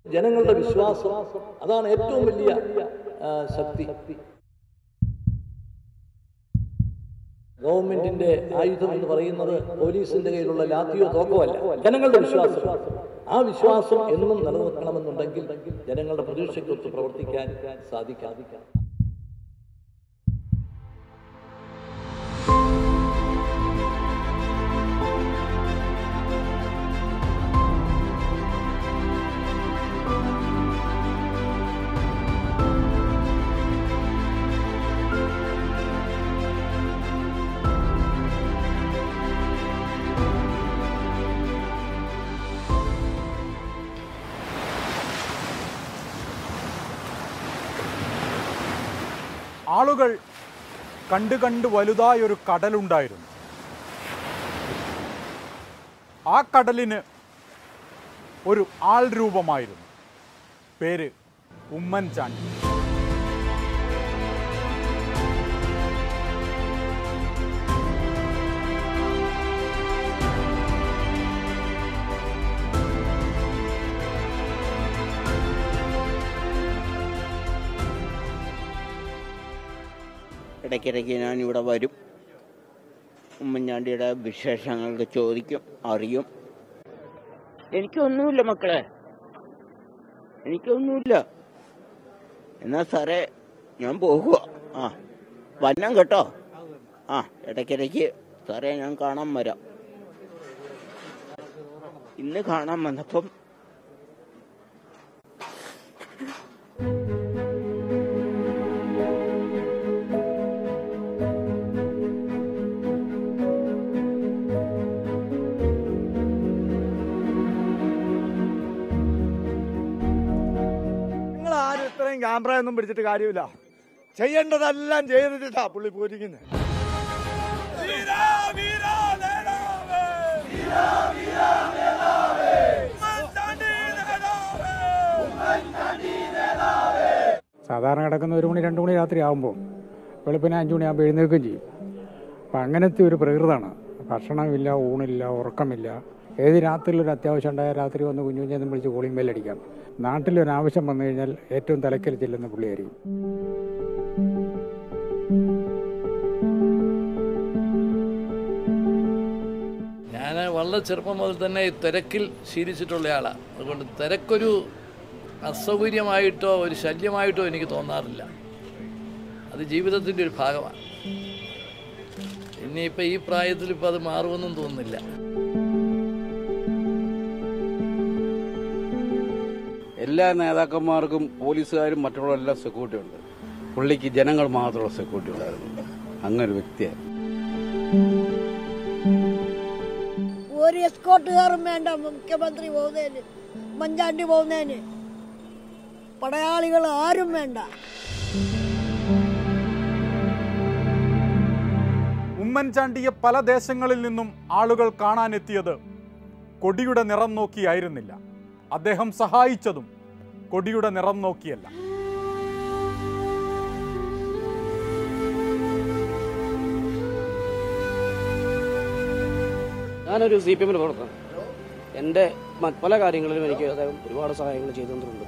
ജനങ്ങളുടെ വിശ്വാസം അതാണ് ഏറ്റവും വലിയ ആ, ശക്തി ഗവൺമെന്റിന്റെ ആയുധം എന്ന് പറയുന്നത് പോലീസിന്റെ കയ്യിലുള്ള ലാത്തിയോ തോക്കോ അല്ല ജനങ്ങളുടെ വിശ്വാസം ആ വിശ്വാസം എന്നും നിലനിൽക്കണമെന്നുണ്ടെങ്കിൽ ജനങ്ങളുടെ പ്രതീക്ഷയ്ക്കൊത്ത് പ്രവർത്തിക്കാൻ സാധിക്കാതിരിക്കാം ആളുകൾ കണ്ട് കണ്ട് വലുതായൊരു കടലുണ്ടായിരുന്നു ആ കടലിന് ഒരു ആൾ രൂപമായിരുന്നു പേര് ഉമ്മൻചാണ്ടി ഇടയ്ക്കിടയ്ക്ക് ഞാൻ ഇവിടെ വരും ഉമ്മൻചാണ്ടിയുടെ വിശേഷങ്ങൾക്ക് ചോദിക്കും അറിയും എനിക്കൊന്നുമില്ല മക്കളെ എനിക്കൊന്നുമില്ല എന്നാ സാറേ ഞാൻ പോകുക ആ വന്നം കേട്ടോ ആ ഇടയ്ക്കിടയ്ക്ക് സാറേ ഞാൻ കാണാൻ വരാം ഇന്ന് കാണാൻ വന്നപ്പം നിങ്ങൾ ആരും ഇത്രയും ക്യാമറ ഒന്നും പിടിച്ചിട്ട് കാര്യമില്ല ചെയ്യേണ്ടതെല്ലാം ചെയ്തിട്ടാ പുള്ളി പോയിരിക്കുന്നത് സാധാരണ കിടക്കുന്ന ഒരു മണി രണ്ട് മണി രാത്രി ആകുമ്പോൾ വെളുപ്പിന് അഞ്ച് മണിയാകുമ്പോൾ എഴുന്നേൽക്കുകയും ചെയ്യും അപ്പം അങ്ങനത്തെ ഒരു പ്രകൃതമാണ് ഭക്ഷണമില്ല ഊണില്ല ഉറക്കമില്ല ഏത് രാത്രിയിൽ ഒരു അത്യാവശ്യം ഉണ്ടായ രാത്രി വന്ന് കുഞ്ഞു കുഞ്ഞെന്നും വിളിച്ച് കോളിംഗ് ബെല്ലടിക്കാം നാട്ടിലൊരു ആവശ്യം വന്നു കഴിഞ്ഞാൽ ഏറ്റവും തലക്കൽ ചെല്ലുന്ന പുള്ളിയായിരിക്കും ഞാൻ വളരെ ചെറുപ്പം മുതൽ തന്നെ ഈ തിരക്കിൽ ശീലിച്ചിട്ടുള്ള ആളാണ് അതുകൊണ്ട് തിരക്കൊരു അസൗകര്യമായിട്ടോ ഒരു ശല്യമായിട്ടോ എനിക്ക് തോന്നാറില്ല അത് ജീവിതത്തിൻ്റെ ഒരു ഭാഗമാണ് ഇനിയിപ്പോൾ ഈ പ്രായത്തിൽ ഇപ്പോൾ അത് മാറുമെന്നും തോന്നുന്നില്ല എല്ലാ നേതാക്കന്മാർക്കും പോലീസുകാരും മറ്റുള്ളവരെല്ലാം സെക്യൂരിറ്റി ഉണ്ട് പുള്ളിക്ക് ജനങ്ങൾ മാത്രമുള്ള സെക്യൂരിറ്റി ഉണ്ടായിരുന്നു അങ്ങനെ ഒരു വ്യക്തിയായിരുന്നു ഒരു എസ്കോട്ടുകാരും വേണ്ട മുഖ്യമന്ത്രി പോകുന്നതിന് ഉമ്മൻചാണ്ടി പോകുന്നതിന് പടയാളികൾ ആരും വേണ്ട ഉമ്മൻചാണ്ടിയെ പല ദേശങ്ങളിൽ നിന്നും ആളുകൾ കാണാനെത്തിയത് കൊടിയുടെ നിറം നോക്കിയായിരുന്നില്ല അദ്ദേഹം സഹായിച്ചതും കൊടിയുടെ നിറം നോക്കിയല്ല ഞാനൊരു സി പി എമ്മിൽ പ്രവർത്തനം എൻ്റെ മ- പല കാര്യങ്ങളിലും എനിക്ക് അദ്ദേഹം ഒരുപാട് സഹായങ്ങൾ ചെയ്തു തന്നിട്ടുണ്ട്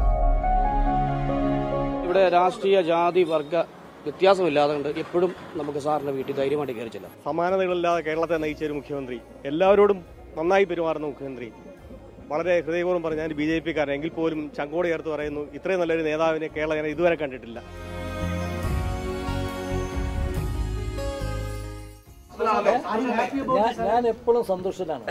ഇവിടെ രാഷ്ട്രീയ ജാതി വർഗ വ്യത്യാസമില്ലാതെ കൊണ്ട് എപ്പോഴും നമുക്ക് സാറിന്റെ വീട്ടിൽ ധൈര്യമായിട്ട് കയറി ചെല്ലാം സമാനതകളില്ലാതെ കേരളത്തെ നയിച്ച ഒരു മുഖ്യമന്ത്രി എല്ലാവരോടും നന്നായി പെരുമാറുന്ന മുഖ്യമന്ത്രി വളരെ ഹൃദയപൂർവ്വം പറഞ്ഞ ഞാൻ ബി ജെ പിക്കാരൻ എങ്കിൽ പോലും ചങ്കോട് ചേർത്ത് പറയുന്നു ഇത്രയും നല്ലൊരു നേതാവിനെ കേരളം ഞാൻ ഇതുവരെ കണ്ടിട്ടില്ല ഞാൻ ഞാൻ എപ്പോഴും സന്തുഷ്ടനാണ്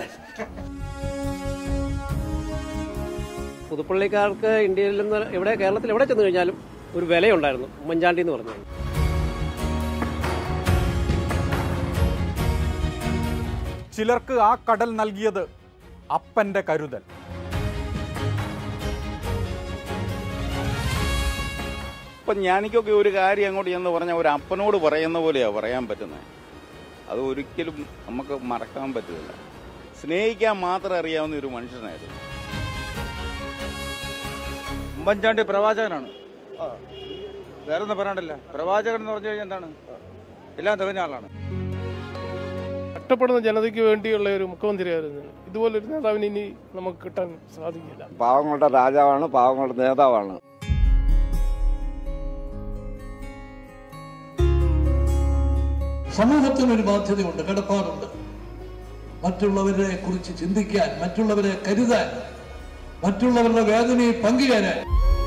പുതുപ്പള്ളിക്കാർക്ക് ഇന്ത്യയിൽ നിന്ന് എവിടെ കേരളത്തിൽ എവിടെ ചെന്ന് കഴിഞ്ഞാലും ഒരു വിലയുണ്ടായിരുന്നു ഉമ്മൻചാണ്ടി എന്ന് പറഞ്ഞു ചിലർക്ക് ആ കടൽ നൽകിയത് അപ്പന്റെ കരുതൽ ഇപ്പം ഞാനിക്കൊക്കെ ഒരു കാര്യം അങ്ങോട്ട് എന്ന് പറഞ്ഞാൽ ഒരു അപ്പനോട് പറയുന്ന പോലെയാണ് പറയാൻ പറ്റുന്നത് അത് ഒരിക്കലും നമുക്ക് മറക്കാൻ പറ്റില്ല സ്നേഹിക്കാൻ മാത്രം അറിയാവുന്ന ഒരു മനുഷ്യനായിരുന്നു ഉമ്മൻചാണ്ടി പ്രവാചകനാണ് വേറെ ഒന്നും പറയാനില്ല പ്രവാചകൻ എന്ന് പറഞ്ഞു കഴിഞ്ഞാൽ എന്താണ് എല്ലാം തികഞ്ഞ ആളാണ് കഷ്ടപ്പെടുന്ന ജനതയ്ക്ക് വേണ്ടിയുള്ള ഒരു മുഖ്യമന്ത്രിയായിരുന്നു ഇതുപോലൊരു നേതാവിന് ഇനി നമുക്ക് കിട്ടാൻ സാധിക്കില്ല പാവങ്ങളുടെ രാജാവാണ് പാവങ്ങളുടെ നേതാവാണ് സമൂഹത്തിനൊരു ബാധ്യതയുണ്ട് കടപ്പാടുണ്ട് മറ്റുള്ളവരെ കുറിച്ച് ചിന്തിക്കാൻ മറ്റുള്ളവരെ കരുതാൻ മറ്റുള്ളവരുടെ വേദനയിൽ പങ്കുചേരാൻ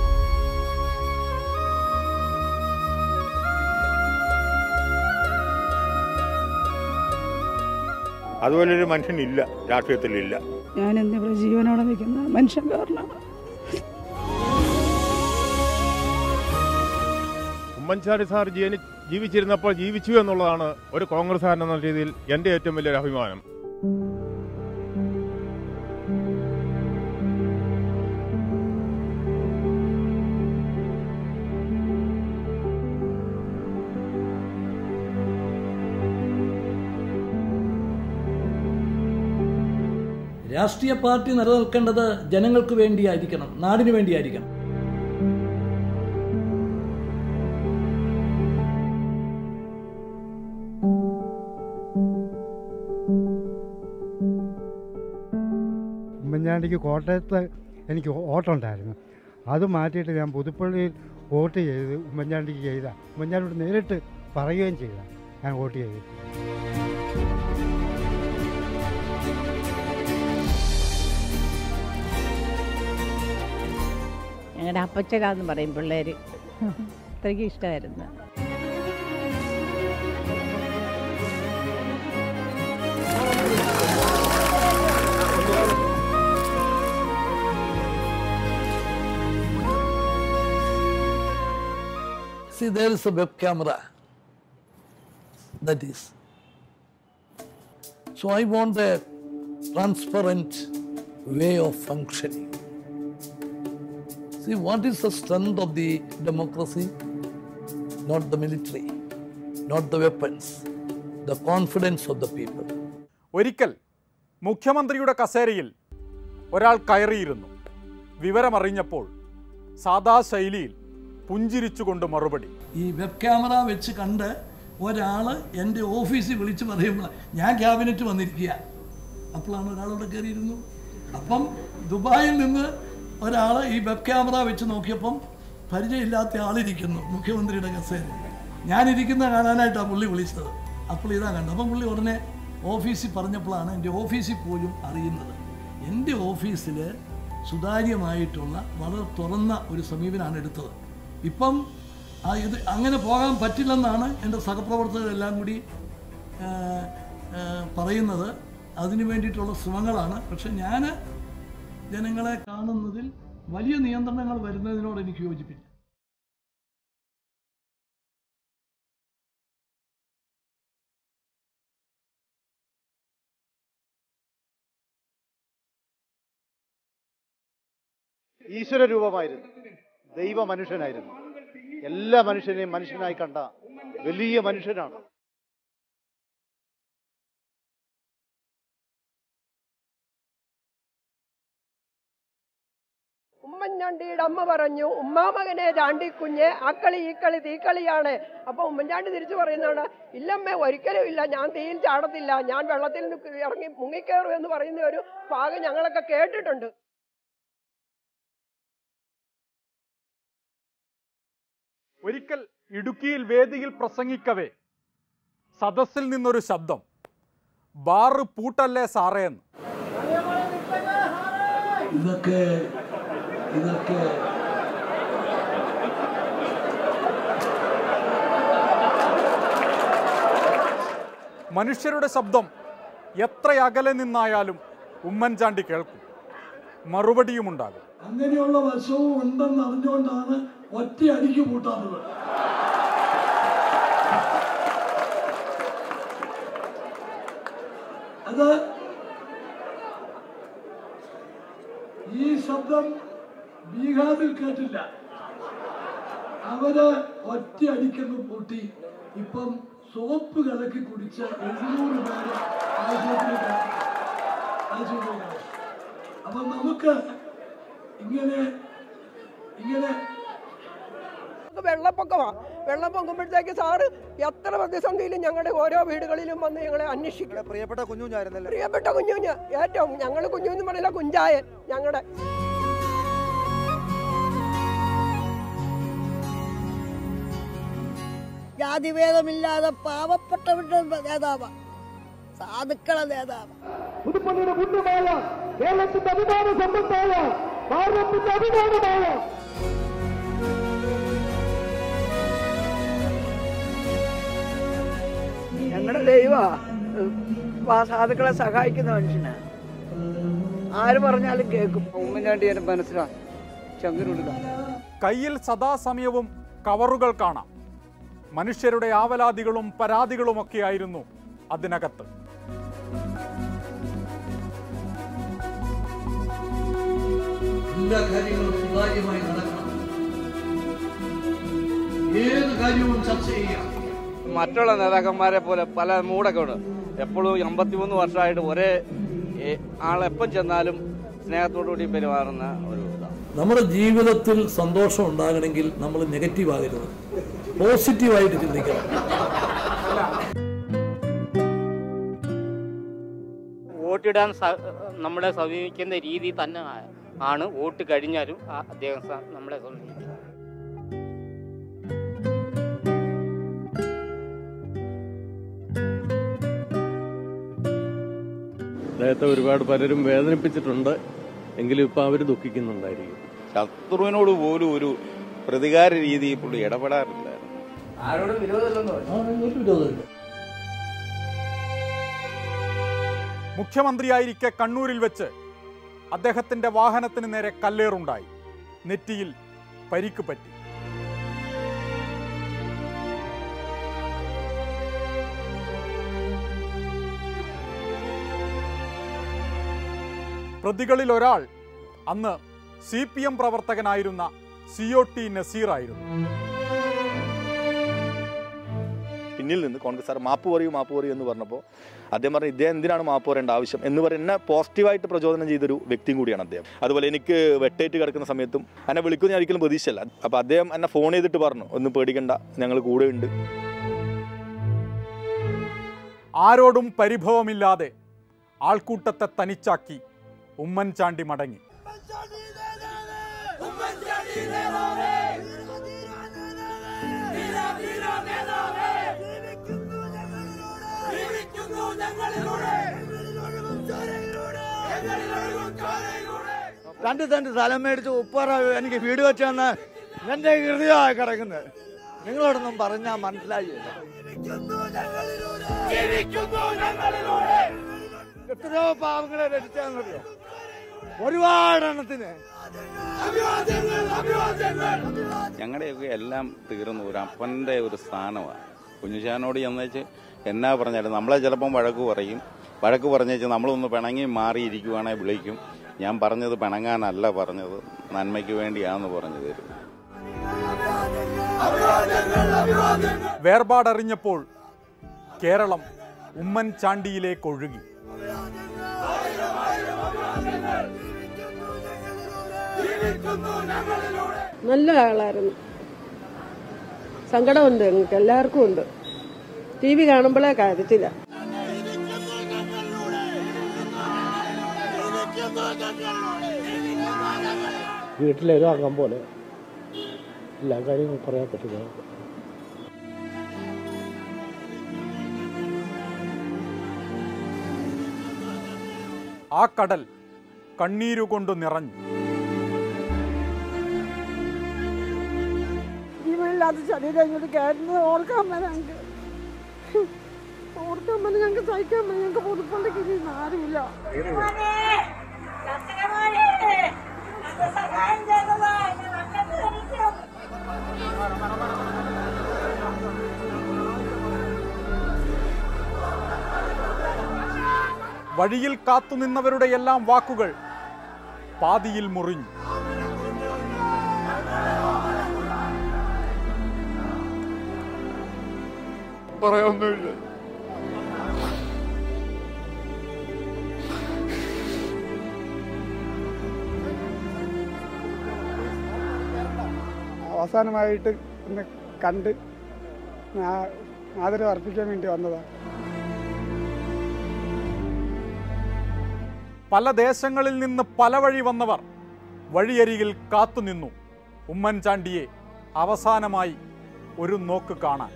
അതുപോലൊരു മനുഷ്യനില്ല രാഷ്ട്രീയത്തിലില്ല ഞാൻ എന്നിവിടെ ജീവനോടെ നിൽക്കുന്ന മനുഷ്യൻ കാരണമാണ് ഉമ്മൻചാണ്ടി സാർ ജീവനി ജീവിച്ചിരുന്നപ്പോൾ ജീവിച്ചു എന്നുള്ളതാണ് ഒരു കോൺഗ്രസ്സുകാരൻ എന്ന രീതിയിൽ എൻ്റെ ഏറ്റവും വലിയൊരു അഭിമാനം രാഷ്ട്രീയ പാർട്ടി നിലനിൽക്കേണ്ടത് ജനങ്ങൾക്ക് വേണ്ടിയായിരിക്കണം നാടിനു വേണ്ടിയായിരിക്കണം ഉമ്മൻചാണ്ടിക്ക് കോട്ടയത്ത് എനിക്ക് വോട്ടുണ്ടായിരുന്നു അത് മാറ്റിയിട്ട് ഞാൻ പുതുപ്പള്ളിയിൽ വോട്ട് ചെയ്ത് ഉമ്മൻചാണ്ടിക്ക് ചെയ്ത ഉമ്മൻചാണ്ടിയോട് നേരിട്ട് പറയുകയും ചെയ്ത ഞാൻ വോട്ട് ചെയ്തു ഞങ്ങളുടെ അപ്പച്ചനാന്ന് പറയും പിള്ളേർ അത്രയ്ക്ക് ഇഷ്ടമായിരുന്നു See, there is a web camera. That is. So I want a transparent way of functioning. See, what is the strength of the democracy? Not the military, not the weapons, the confidence of the people. ഒരിക്കൽ മുഖ്യമന്ത്രിയുടെ കസേരയിൽ ഒരാൾ കയറിയിരുന്നു വിവരമറിഞ്ഞപ്പോൾ സാദാ ശൈലിയിൽ പുഞ്ചിരിച്ചുകൊണ്ട് മറുപടി ഈ വെബ് ക്യാമറ വെച്ച് കണ്ട് ഒരാൾ എൻ്റെ ഓഫീസിൽ വിളിച്ച് പറയുമ്പോൾ ഞാൻ ക്യാബിനറ്റ് വന്നിരിക്കുക അപ്പോഴാണ് ഒരാളവിടെ കയറിയിരുന്നു അപ്പം ദുബായിൽ നിന്ന് ഒരാൾ ഈ വെബ് ക്യാമറ വെച്ച് നോക്കിയപ്പം പരിചയമില്ലാത്ത ആളിരിക്കുന്നു മുഖ്യമന്ത്രിയുടെ കസേര ഞാനിരിക്കുന്ന കാണാനായിട്ടാണ് പുള്ളി വിളിച്ചത് അപ്പോൾ ഇതാ കണ്ടത് അപ്പം പുള്ളി ഉടനെ ഓഫീസിൽ പറഞ്ഞപ്പോഴാണ് എൻ്റെ ഓഫീസിൽ പോലും അറിയുന്നത് എൻ്റെ ഓഫീസിൽ സുതാര്യമായിട്ടുള്ള വളരെ തുറന്ന ഒരു സമീപനമാണ് എടുത്തത് ഇപ്പം ആ ഇത് അങ്ങനെ പോകാൻ പറ്റില്ലെന്നാണ് എൻ്റെ സഹപ്രവർത്തകരെല്ലാം കൂടി ആ, ആ, പറയുന്നത് അതിനു വേണ്ടിയിട്ടുള്ള ശ്രമങ്ങളാണ് പക്ഷെ ഞാൻ ജനങ്ങളെ കാണുന്നതിൽ വലിയ നിയന്ത്രണങ്ങൾ വരുന്നതിനോട് എനിക്ക് യോജിപ്പില്ല ഈശ്വര രൂപമായിരുന്നു ദൈവ മനുഷ്യനായിരുന്നു എല്ലാ മനുഷ്യനെയും മനുഷ്യനായി കണ്ട വലിയ മനുഷ്യനാണ് ഉമ്മൻചാണ്ടിയുടെ അമ്മ പറഞ്ഞു ഉമ്മാമകനെ ചാണ്ടിക്കുഞ്ഞ് അക്കളി ഈ കളി തീക്കളിയാണ് അപ്പൊ ഉമ്മൻചാണ്ടി തിരിച്ചു പറയുന്നതാണ് ഇല്ലമ്മേ ഒരിക്കലും ഇല്ല ഞാൻ തീയിൽ ചാടത്തില്ല ഞാൻ വെള്ളത്തിൽ നിന്ന് ഇറങ്ങി മുങ്ങിക്കയറും എന്ന് പറയുന്ന ഒരു ഭാഗം ഞങ്ങളൊക്കെ കേട്ടിട്ടുണ്ട് ഒരിക്കൽ ഇടുക്കിയിൽ വേദിയിൽ പ്രസംഗിക്കവേ സദസ്സിൽ നിന്നൊരു ശബ്ദം ബാറ് പൂട്ടല്ലേ സാറേ എന്ന് ഇതൊക്കെ ഇതൊക്കെ മനുഷ്യരുടെ ശബ്ദം എത്ര അകലെ നിന്നായാലും ഉമ്മൻചാണ്ടി കേൾക്കും മറുപടിയുമുണ്ടാകും അങ്ങനെയുള്ള വശവും ഉണ്ടെന്ന് അറിഞ്ഞുകൊണ്ടാണ് ഒറ്റ അടിക്ക് പൂട്ടാത്തത് അത് ഈ ശബ്ദം ബീഹാറിൽ കേട്ടില്ല അവര് ഒറ്റ അടിക്കന്ന് പൂട്ടി ഇപ്പം സോപ്പ് കലക്കി കുടിച്ച് എഴുന്നൂറ് പേര് ആശുപത്രിയിൽ ആശുപത്രിയിലാണ് അപ്പം നമുക്ക് ഇങ്ങനെ ഇങ്ങനെ ഞങ്ങൾക്ക് വെള്ളപ്പൊക്കമാണ് വെള്ളം പൊങ്ങുമ്പോഴത്തേക്ക് സാറ് എത്ര പ്രതിസന്ധിയിലും ഞങ്ങളുടെ ഓരോ വീടുകളിലും വന്ന് ഞങ്ങളെ അന്വേഷിക്കും പ്രിയപ്പെട്ട കുഞ്ഞുഞ്ഞായിരുന്നല്ലേ പ്രിയപ്പെട്ട കുഞ്ഞുഞ്ഞ് ഏറ്റവും ഞങ്ങൾ കുഞ്ഞുഞ്ഞ് പറയില്ല കുഞ്ചായൻ ഞങ്ങളുടെ ജാതിഭേദമില്ലാതെ പാവപ്പെട്ടവരുടെ നേതാവാ സാധുക്കളെ നേതാവ് പുതുപ്പള്ളിയുടെ മുന്നുമായ കേരളത്തിന്റെ അഭിമാന സമ്പത്തായ ഭാരതത്തിന്റെ അഭിമാനമായ ഞങ്ങളുടെ ദൈവ സാധുക്കളെ സഹായിക്കുന്ന മനുഷ്യനാ ആര് പറഞ്ഞാലും കേൾക്കും ഉമ്മൻചാണ്ടി എന്റെ മനസ്സിലാണ് ചങ്കിനുടുക കയ്യിൽ സദാസമയവും കവറുകൾ കാണാം മനുഷ്യരുടെ ആവലാതികളും പരാതികളുമൊക്കെയായിരുന്നു അതിനകത്ത് എല്ലാ കാര്യങ്ങളും സുതാര്യമായി നടക്കണം ഏത് കാര്യവും ചർച്ച ചെയ്യാം മറ്റുള്ള നേതാക്കന്മാരെ പോലെ പല മൂടൊക്കെ ഉണ്ട് എപ്പോഴും അമ്പത്തിമൂന്ന് വർഷമായിട്ട് ഒരേ ഏ, ആളെപ്പം ചെന്നാലും സ്നേഹത്തോടു കൂടി പെരുമാറുന്ന ഒരു ഇതാണ് നമ്മുടെ ജീവിതത്തിൽ സന്തോഷം ഉണ്ടാകണമെങ്കിൽ നമ്മൾ നെഗറ്റീവ് ആകരുത് പോസിറ്റീവായിട്ട് ചിന്തിക്കണം വോട്ടിടാൻ സ- നമ്മളെ സമീപിക്കുന്ന രീതി തന്നെ ആ- ആണ് വോട്ട് കഴിഞ്ഞാലും ആ- അദ്ദേഹം സ- നമ്മളെ സമീപിക്കുന്നത് അദ്ദേഹത്തെ ഒരുപാട് പലരും വേദനിപ്പിച്ചിട്ടുണ്ട് എങ്കിലും ഇപ്പൊ അവര് ദുഃഖിക്കുന്നുണ്ടായിരിക്കും ശത്രുവിനോട് പോലും ഒരു പ്രതികാര രീതി പുള്ളി ഇടപെടാറില്ലായിരുന്നു ആരോടും വിരോധമില്ലെന്ന് ഒരു വിരോധമില്ല മുഖ്യമന്ത്രിയായിരിക്കെ കണ്ണൂരിൽ വെച്ച് അദ്ദേഹത്തിന്റെ വാഹനത്തിന് നേരെ കല്ലേറുണ്ടായി നെറ്റിയിൽ പരിക്ക് പറ്റി പ്രതികളിൽ ഒരാൾ അന്ന് സി പി എം പ്രവർത്തകനായിരുന്ന സി ഒ ടി നസീറായിരുന്നു പിന്നിൽ നിന്ന് കോൺഗ്രസ്സുകാർ മാപ്പ് പറയൂ മാപ്പ് പറയൂ എന്ന് പറഞ്ഞപ്പോൾ അദ്ദേഹം പറഞ്ഞു ഇദ്ദേഹം എന്തിനാണ് മാപ്പ് പറയേണ്ട ആവശ്യം എന്ന് പറയുന്ന പോസിറ്റീവായിട്ട് പ്രചോദനം ചെയ്തൊരു വ്യക്തിയും കൂടിയാണ് അദ്ദേഹം അതുപോലെ എനിക്ക് വെട്ടേറ്റ് കിടക്കുന്ന സമയത്തും എന്നെ വിളിക്കുന്ന ഞാൻ ഒരിക്കലും പ്രതീക്ഷയല്ല അപ്പോൾ അദ്ദേഹം എന്നെ ഫോൺ ചെയ്തിട്ട് പറഞ്ഞു ഒന്നും പേടിക്കണ്ട ഞങ്ങൾ കൂടെ ഉണ്ട് ആരോടും പരിഭവമില്ലാതെ ആൾക്കൂട്ടത്തെ തനിച്ചാക്കി ഉമ്മൻചാണ്ടി മടങ്ങി രണ്ട് സെന്റ് സ്ഥലം മേടിച്ച് ഉപ്പാറ എനിക്ക് വീട് വെച്ച് തന്ന് എന്റെ ഹൃദയമായി കിടക്കുന്നത് നിങ്ങളോടൊന്നും പറഞ്ഞാൽ മനസ്സിലായില്ല എത്രയോ പാവങ്ങളെ രക്ഷിച്ചാന്നറിയോ ഒരുപാട് എണ്ണത്തിന് ഞങ്ങളുടെയൊക്കെ എല്ലാം തീർന്നു ഒരു അപ്പൻ്റെ ഒരു സ്ഥാനമാണ് കുഞ്ഞുശാനോട് ചെന്നേച്ച് എന്നാ പറഞ്ഞാലും നമ്മളെ ചിലപ്പം വഴക്ക് പറയും വഴക്ക് പറഞ്ഞേച്ച് നമ്മളൊന്ന് പിണങ്ങി മാറിയിരിക്കുവാണെങ്കിൽ വിളിക്കും ഞാൻ പറഞ്ഞത് പിണങ്ങാനല്ല പറഞ്ഞത് നന്മയ്ക്ക് വേണ്ടിയാണെന്ന് പറഞ്ഞു തരും വേർപാടറിഞ്ഞപ്പോൾ കേരളം ഉമ്മൻചാണ്ടിയിലേക്ക് ഒഴുകി നല്ല ആളായിരുന്നു സങ്കടമുണ്ട് ഞങ്ങൾക്ക് എല്ലാവർക്കും ഉണ്ട് ടി വി കാണുമ്പോഴേ കാര്യത്തില്ല വീട്ടിലേതോ അംഗം പോലെ എല്ലാ കാര്യങ്ങളും പറയാൻ പറ്റില്ല ആ കടൽ കണ്ണീരുകൊണ്ട് നിറഞ്ഞു ജീവനില്ലാത്ത ശരീരം ഇങ്ങോട്ട് കയറുന്നത് ഓർക്കാൻ മേല ഞങ്ങൾക്ക് ഓർക്കാൻ മേല ഞങ്ങൾക്ക് സഹിക്കാൻ മേല ഞങ്ങൾക്ക് പുതുപ്പള്ളിക്ക് ഇനി ആരുമില്ല വഴിയിൽ കാത്തുനിന്നവരുടെ എല്ലാം വാക്കുകൾ പാതിയിൽ മുറിഞ്ഞു പറയാനൊന്നുമില്ല അവസാനമായിട്ട് ഒന്ന് കണ്ട് ആ- ആദരവ് അർപ്പിക്കാൻ വേണ്ടി വന്നതാണ് പല ദേശങ്ങളിൽ നിന്ന് പല വഴി വന്നവർ വഴിയരികിൽ കാത്തുനിന്നു ഉമ്മൻചാണ്ടിയെ അവസാനമായി ഒരു നോക്ക് കാണാൻ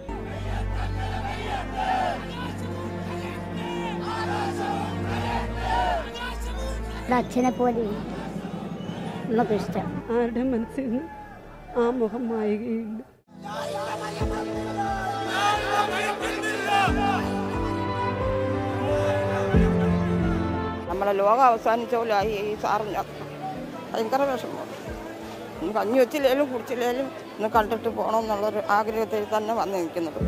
അച്ഛനെ പോലെ നമുക്കിഷ്ടം ആരുടെ മനസ്സിൽ നിന്ന് ആ മുഖം മായുകയില്ല നമ്മളെ ലോകം അവസാനിച്ച പോലെ ആയി ഈ സാറിന് ഭയങ്കര വിഷമം ഇന്ന് കഞ്ഞി വെച്ചില്ലേലും കുടിച്ചില്ലേലും ഇന്ന് കണ്ടിട്ട് പോകണം എന്നുള്ളൊരു ആഗ്രഹത്തിൽ തന്നെ വന്ന് നിൽക്കുന്നത്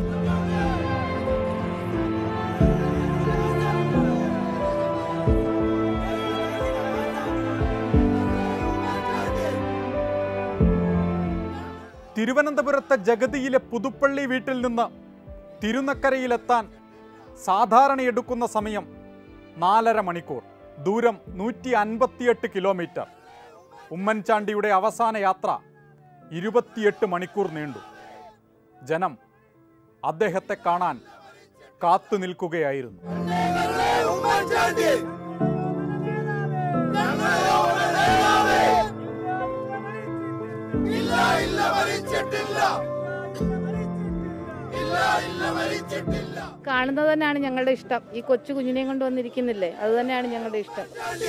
തിരുവനന്തപുരത്തെ ജഗതിയിലെ പുതുപ്പള്ളി വീട്ടിൽ നിന്ന് തിരുനക്കരയിലെത്താൻ സാധാരണ എടുക്കുന്ന സമയം നാലര മണിക്കൂർ ദൂരം നൂറ്റി അൻപത്തിയെട്ട് കിലോമീറ്റർ ഉമ്മൻചാണ്ടിയുടെ അവസാന യാത്ര ഇരുപത്തിയെട്ട് മണിക്കൂർ നീണ്ടു ജനം അദ്ദേഹത്തെ കാണാൻ കാത്തു നിൽക്കുകയായിരുന്നു കാണുന്നത് തന്നെയാണ് ഞങ്ങളുടെ ഇഷ്ടം ഈ കൊച്ചു കുഞ്ഞിനെയും കൊണ്ട് വന്നിരിക്കുന്നില്ലേ അത് തന്നെയാണ് ഞങ്ങളുടെ ഇഷ്ടം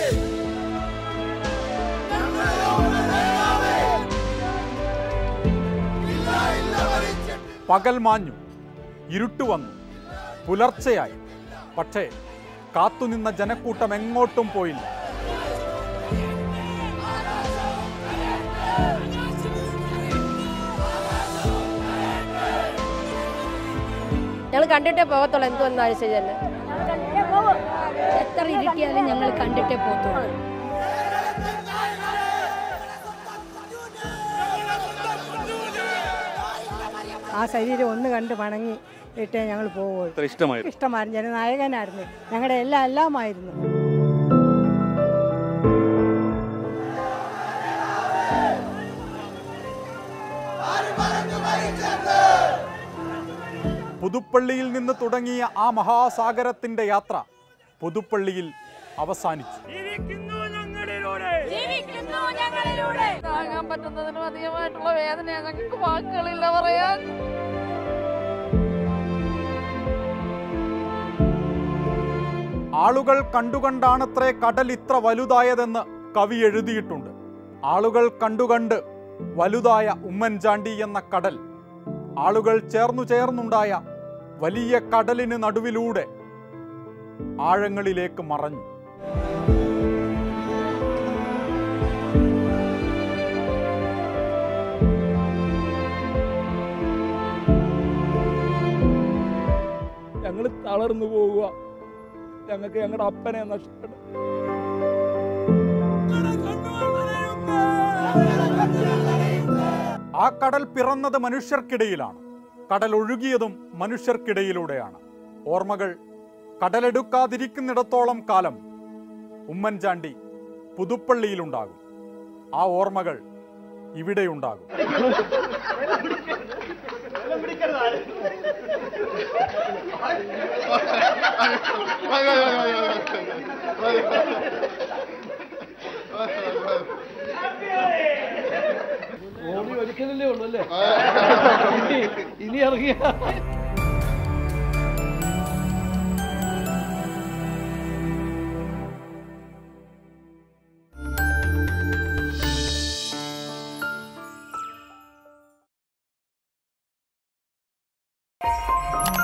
പകൽ മാഞ്ഞു ഇരുട്ട് വന്നു പുലർച്ചയായി പക്ഷേ കാത്തുനിന്ന ജനക്കൂട്ടം എങ്ങോട്ടും പോയില്ല ഞങ്ങൾ കണ്ടിട്ടേ പോകത്തുള്ളൂ എന്ത് വന്നാലും ശരി തന്നെ എത്ര ഇരുട്ടിയാലും ഞങ്ങൾ കണ്ടിട്ടേ പോകത്തുള്ളൂ ആ ശരീരം ഒന്ന് കണ്ട് വണങ്ങി ഇട്ടേ ഞങ്ങൾ പോവുള്ളൂ അത്ര ഇഷ്ടമായിരുന്നു ഇഷ്ടമായിരുന്നു ജനനായകനായിരുന്നു ഞങ്ങളുടെ എല്ലാം എല്ലാമായിരുന്നു പുതുപ്പള്ളിയിൽ നിന്ന് തുടങ്ങിയ ആ മഹാസാഗരത്തിന്റെ യാത്ര പുതുപ്പള്ളിയിൽ അവസാനിച്ചു താങ്ങാൻ പറ്റുന്നതിനും അധികമായിട്ടുള്ള വേദനയാണ് ഞങ്ങൾക്ക് വാക്കുകളില്ല പറയാൻ ആളുകൾ കണ്ടുകണ്ടാണത്രേ കടൽ ഇത്ര വലുതായതെന്ന് കവി എഴുതിയിട്ടുണ്ട് ആളുകൾ കണ്ടുകണ്ട് വലുതായ ഉമ്മൻചാണ്ടി എന്ന കടൽ ആളുകൾ ചേർന്നു ചേർന്നുണ്ടായ വലിയ കടലിന് നടുവിലൂടെ ആഴങ്ങളിലേക്ക് മറഞ്ഞു ഞങ്ങൾ തളർന്നു പോവുക ഞങ്ങൾക്ക് ഞങ്ങളുടെ അപ്പനെ നഷ്ടപ്പെട്ടു ആ കടൽ പിറന്നത് മനുഷ്യർക്കിടയിലാണ് കടൽ ഒഴുകിയതും മനുഷ്യർക്കിടയിലൂടെയാണ് ഓർമ്മകൾ കടലെടുക്കാതിരിക്കുന്നിടത്തോളം കാലം ഉമ്മൻചാണ്ടി പുതുപ്പള്ളിയിലുണ്ടാകും ആ ഓർമ്മകൾ ഇവിടെയുണ്ടാകും ഓടി ഒരിക്കലല്ലേ ഉള്ളൂ അല്ലേ ഇനി- ഇനി ഇറങ്ങിയ Thank